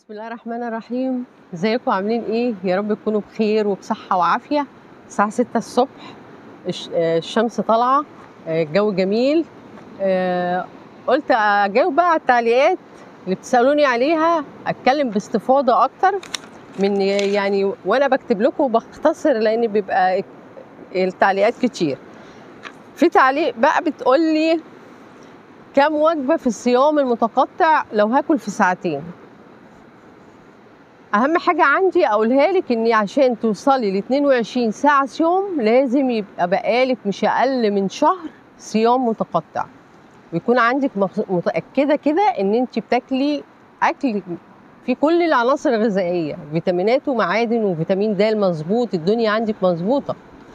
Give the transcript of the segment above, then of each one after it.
بسم الله الرحمن الرحيم ازيكم عاملين ايه يا رب تكونوا بخير وبصحه وعافيه الساعه 6 الصبح الش- آه، الشمس طالعه آه، الجو جميل آه، قلت اجاوب بقى على التعليقات اللي بتسالوني عليها اتكلم باستفاضه اكتر من يعني وانا بكتب لكم بختصر لان بيبقى التعليقات كتير في تعليق بقى بتقول لي كم وجبه في الصيام المتقطع لو هاكل في ساعتين اهم حاجه عندي اقولها لك اني عشان توصلي ل 22 ساعه صيام لازم يبقى بقالك مش اقل من شهر صيام متقطع ويكون عندك مخ- متاكده كده ان انت بتاكلي اكل في كل العناصر الغذائيه فيتامينات ومعادن وفيتامين د مظبوط الدنيا عندك مظبوطه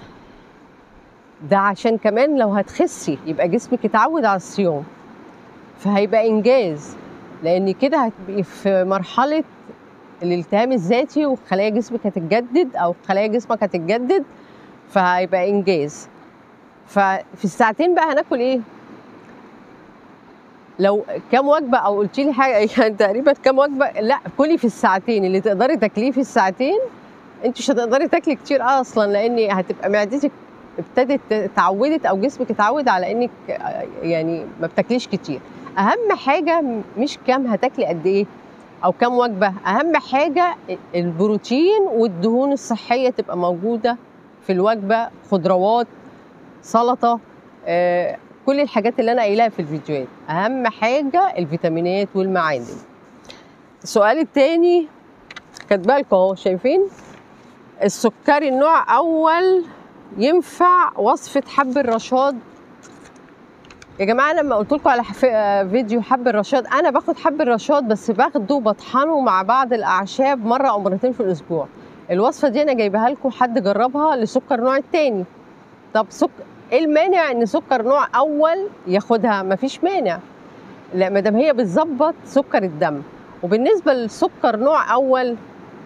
ده عشان كمان لو هتخسي يبقى جسمك اتعود على الصيام فهيبقى انجاز لان كده هتبقي في مرحله الالتهام الذاتي وخلايا جسمك هتتجدد او خلايا جسمك هتتجدد فهيبقى انجاز ففي الساعتين بقى هناكل ايه لو كام وجبه او قلت لي حاجه يعني تقريبا كام وجبه لا كلي في الساعتين اللي تقدري تاكليه في الساعتين انت مش هتقدري تاكلي كتير اصلا لان هتبقى معدتك ابتدت اتعودت او جسمك اتعود على انك يعني ما بتاكليش كتير اهم حاجه مش كام هتاكلي قد ايه او كام وجبه اهم حاجه البروتين والدهون الصحيه تبقى موجوده في الوجبه خضروات سلطه آه، كل الحاجات اللي انا قايلاها في الفيديوهات اهم حاجه الفيتامينات والمعادن السؤال التاني كاتبه لكم اهو شايفين السكري النوع اول ينفع وصفه حب الرشاد يا جماعه انا لما قلت لكم على حف- آه، فيديو حب الرشاد انا باخد حب الرشاد بس باخده بطحنه مع بعض الاعشاب مره او مرتين في الاسبوع الوصفه دي انا جايبها لكم حد جربها لسكر نوع التاني طب سك... ايه المانع ان سكر نوع اول ياخدها مفيش مانع لا ما دام هي بتظبط سكر الدم وبالنسبه للسكر نوع اول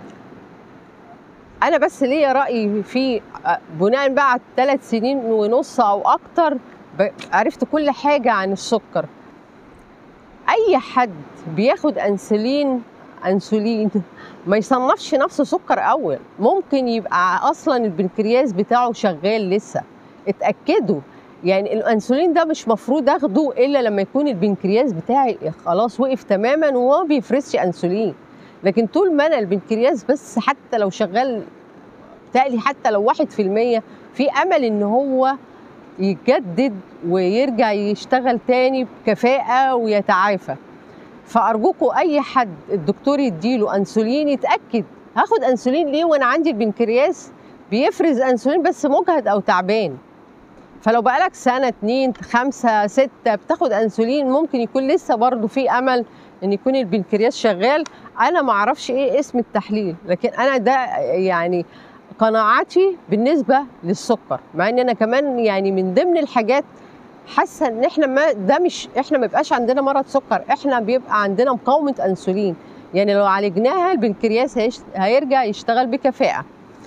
انا بس ليا راي في آه، بناء بقى على ثلاث سنين ونص او اكتر ب- عرفت كل حاجه عن السكر اي حد بياخد انسولين انسولين ما يصنفش نفسه سكر اول ممكن يبقى اصلا البنكرياس بتاعه شغال لسه اتاكدوا يعني الانسولين ده مش مفروض اخده الا لما يكون البنكرياس بتاعي خلاص وقف تماما وما بيفرزش انسولين لكن طول ما انا البنكرياس بس حتى لو شغال تقلي حتى لو واحد في المية في امل ان هو يجدد ويرجع يشتغل تاني بكفاءة ويتعافى فأرجوكوا أي حد الدكتور يديله أنسولين يتأكد هاخد أنسولين ليه وأنا عندي البنكرياس بيفرز أنسولين بس مجهد أو تعبان فلو بقالك سنة اتنين خمسة ستة بتاخد أنسولين ممكن يكون لسه برضه في أمل إن يكون البنكرياس شغال أنا معرفش إيه اسم التحليل لكن أنا ده يعني قناعتي بالنسبه للسكر مع ان انا كمان يعني من ضمن الحاجات حاسه ان احنا ما ده مش احنا ما بيبقاش عندنا مرض سكر احنا بيبقى عندنا مقاومه انسولين يعني لو عالجناها البنكرياس هيش- هيرجع يشتغل بكفاءه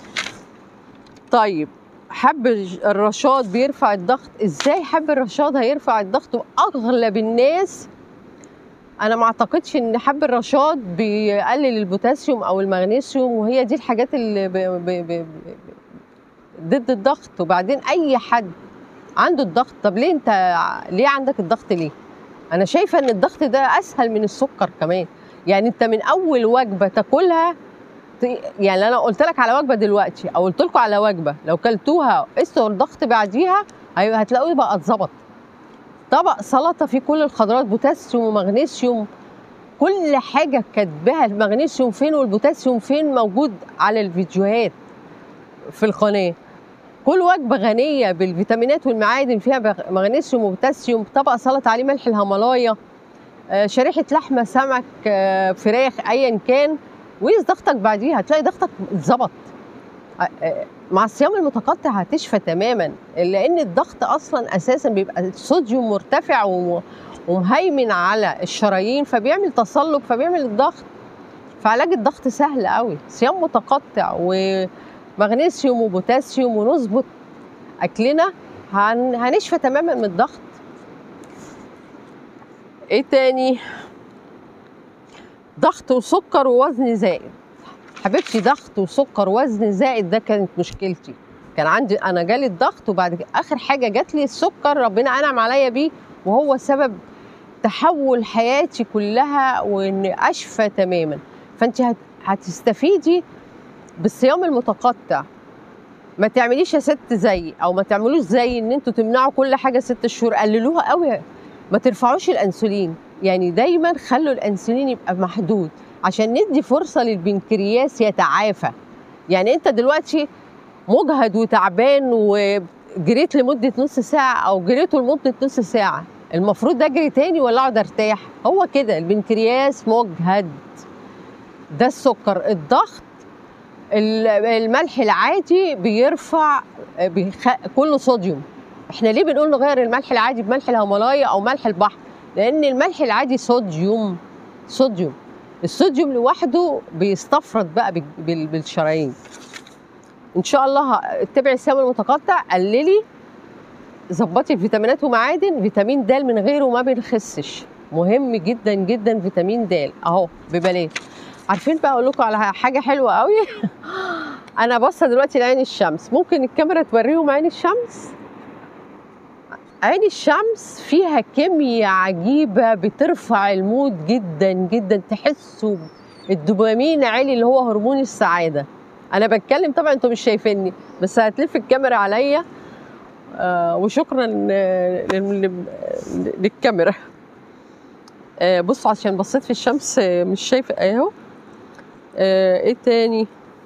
طيب حب الج- الرشاد بيرفع الضغط ازاي حب الرشاد هيرفع الضغط واغلب الناس انا ما اعتقدش ان حب الرشاد بيقلل البوتاسيوم او المغنيسيوم وهي دي الحاجات اللي ب... ب... ب... ب... ضد الضغط وبعدين اي حد عنده الضغط طب ليه انت ليه عندك الضغط ليه انا شايفه ان الضغط ده اسهل من السكر كمان يعني انت من اول وجبه تاكلها ت- يعني انا قلت لك على وجبه دلوقتي او قلت لكم على وجبه لو كلتوها قستوا الضغط بعديها هي- هتلاقوه بقى اتظبط طبق سلطه فيه كل الخضروات بوتاسيوم ومغنيسيوم كل حاجه كاتباها المغنيسيوم فين والبوتاسيوم فين موجود على الفيديوهات في القناه كل وجبه غنيه بالفيتامينات والمعادن فيها بغ- مغنيسيوم وبوتاسيوم طبق سلطه عليه ملح الهيمالايا آه، شريحه لحمه سمك آه، فراخ ايا كان وقيس ضغطك بعديها هتلاقي ضغطك اتظبط آه، آه، مع الصيام المتقطع هتشفى تماما لان الضغط اصلا اساسا بيبقى الصوديوم مرتفع وم- ومهيمن على الشرايين فبيعمل تصلب فبيعمل الضغط فعلاج الضغط سهل قوي صيام متقطع ومغنيسيوم وبوتاسيوم ونظبط اكلنا هن... هنشفى تماما من الضغط ايه تاني ضغط وسكر ووزن زائد حبيبتي ضغط وسكر وزن زائد ده كانت مشكلتي كان عندي انا جالي الضغط وبعد كده اخر حاجه جات لي السكر ربنا انعم عليا بيه وهو سبب تحول حياتي كلها وان اشفى تماما فانت هت- هتستفيدي بالصيام المتقطع ما تعمليش يا ست زي او ما تعملوش زي ان انتوا تمنعوا كل حاجه ست شهور قللوها قوي ما ترفعوش الانسولين يعني دايما خلوا الانسولين يبقى محدود عشان ندي فرصه للبنكرياس يتعافى يعني انت دلوقتي مجهد وتعبان وجريت لمده نص ساعه او جريتوا لمده نص ساعه المفروض اجري تاني ولا اقعد ارتاح هو كده البنكرياس مجهد ده السكر الضغط ال- الملح العادي بيرفع بيخ... كله صوديوم احنا ليه بنقول نغير الملح العادي بملح الهيمالايا او ملح البحر لان الملح العادي صوديوم صوديوم الصوديوم لوحده بيستفرد بقى بال- بال- بالشرايين ان شاء الله ه- اتبعي الصيام المتقطع قللي ظبطي الفيتامينات ومعادن فيتامين د من غيره ما بنخسش مهم جدا جدا فيتامين د اهو ببلاش عارفين بقى اقول لكم على حاجه حلوه قوي انا باصه دلوقتي لعين الشمس ممكن الكاميرا توريهم عين الشمس عين الشمس فيها كيمياء عجيبه بترفع المود جدا جدا تحسوا الدوبامين عالي اللي هو هرمون السعاده انا بتكلم طبعا انتوا مش شايفيني بس هتلف الكاميرا عليا آه وشكرا آه، لل- لل- للكاميرا آه بصوا عشان بصيت في الشمس آه، مش شايفه اهو آه ايه تاني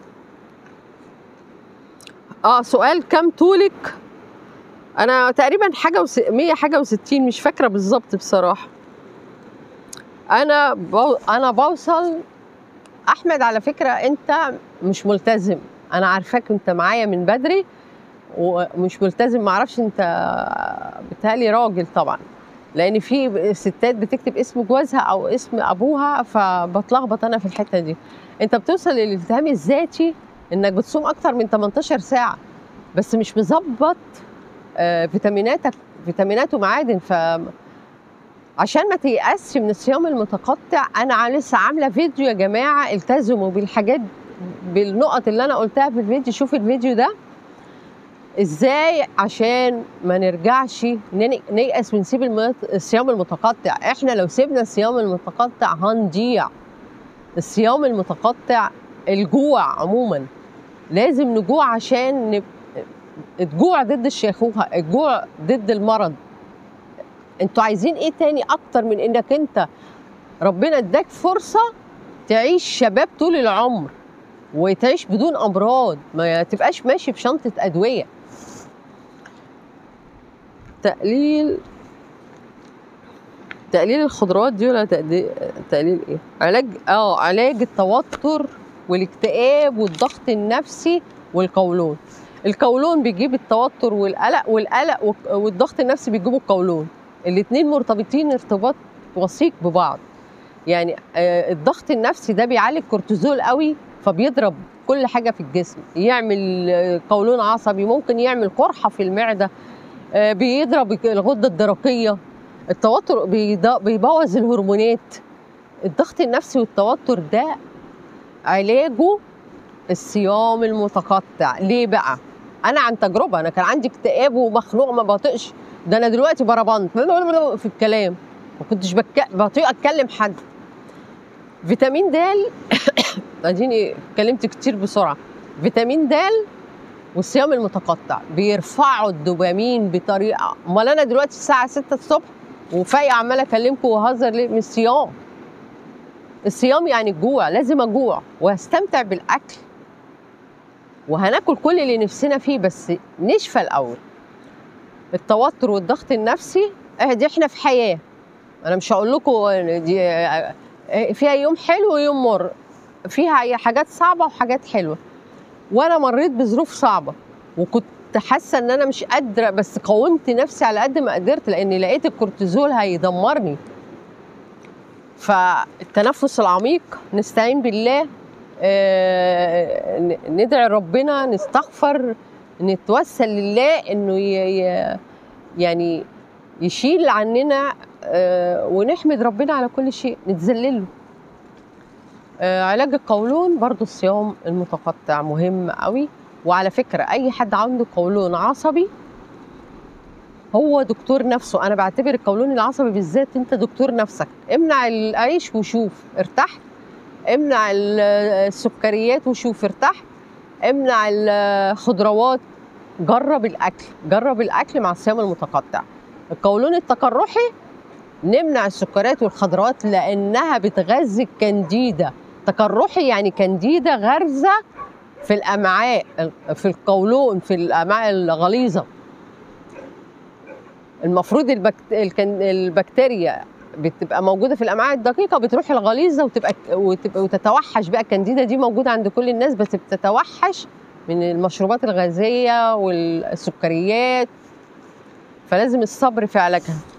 اه سؤال كم طولك انا تقريبا حاجه وس... 100 حاجه و60 مش فاكره بالظبط بصراحه انا بو... انا بوصل احمد على فكره انت مش ملتزم انا عارفاك انت معايا من بدري ومش ملتزم معرفش انت بتهيألي راجل طبعا لان في ستات بتكتب اسم جوازها او اسم ابوها فبتلخبط انا في الحته دي انت بتوصل للالتهام الذاتي انك بتصوم اكتر من 18 ساعه بس مش مظبط آه، فيتاميناتك فيتامينات ومعادن ف عشان ما تيأسش من الصيام المتقطع انا لسه عامله فيديو يا جماعه التزموا بالحاجات بالنقط اللي انا قلتها في الفيديو شوف الفيديو ده ازاي عشان ما نرجعش نن- نيأس ونسيب المت- الصيام المتقطع احنا لو سيبنا الصيام المتقطع هنضيع الصيام المتقطع الجوع عموما لازم نجوع عشان نب... الجوع ضد الشيخوخة الجوع ضد المرض انتوا عايزين ايه تاني اكتر من انك انت ربنا اداك فرصة تعيش شباب طول العمر وتعيش بدون امراض ما تبقاش ماشي بشنطة ادوية تقليل تقليل الخضروات دي ولا تقدي- تقليل ايه علاج اه علاج التوتر والاكتئاب والضغط النفسي والقولون القولون بيجيب التوتر والقلق والقلق والك- والضغط النفسي بيجيبوا القولون الاتنين مرتبطين ارتباط وثيق ببعض يعني آه، الضغط النفسي ده بيعلي الكورتيزول قوي فبيضرب كل حاجه في الجسم يعمل آه، قولون عصبي ممكن يعمل قرحه في المعده آه، بيضرب الغده الدرقيه التوتر بيض- بيبوظ الهرمونات الضغط النفسي والتوتر ده علاجه الصيام المتقطع ليه بقى انا عن تجربه انا كان عندي اكتئاب ومخنوق ما بطيقش ده انا دلوقتي بربنت في الكلام ما كنتش بك... بطيق اتكلم حد فيتامين د اديني اتكلمت كتير بسرعه فيتامين د والصيام المتقطع بيرفعوا الدوبامين بطريقه امال انا دلوقتي الساعه 6 الصبح وفايقه عماله اكلمكم وهزر ليه من الصيام الصيام يعني الجوع لازم اجوع واستمتع بالاكل وهناكل كل اللي نفسنا فيه بس نشفى الاول التوتر والضغط النفسي اه دي احنا في حياه انا مش هقول لكم دي اه فيها يوم حلو ويوم مر فيها حاجات صعبه وحاجات حلوه وانا مريت بظروف صعبه وكنت حاسه ان انا مش قادره بس قاومت نفسي على قد ما قدرت لاني لقيت الكورتيزول هيدمرني فالتنفس العميق نستعين بالله آه، ن- ندعي ربنا نستغفر نتوسل لله انه ي- ي- يعني يشيل عننا آه، ونحمد ربنا على كل شيء نتذلل له آه، علاج القولون برضو الصيام المتقطع مهم قوي وعلى فكرة أي حد عنده قولون عصبي هو دكتور نفسه أنا بعتبر القولون العصبي بالذات أنت دكتور نفسك امنع العيش وشوف ارتحت امنع ال- السكريات وشوف ارتحت امنع الخضروات جرب الأكل جرب الأكل مع الصيام المتقطع القولون التقرحي نمنع السكريات والخضروات لأنها بتغذي الكنديدة تقرحي يعني كنديدة غارزة في الأمعاء في القولون في الأمعاء الغليظة المفروض البكت... الكن... البكتيريا بتبقى موجودة في الأمعاء الدقيقة بتروح الغليظة وتبقى وتبقى وتتوحش بقى الكنديدة دي موجودة عند كل الناس بس بتتوحش من المشروبات الغازية والسكريات فلازم الصبر في علاجها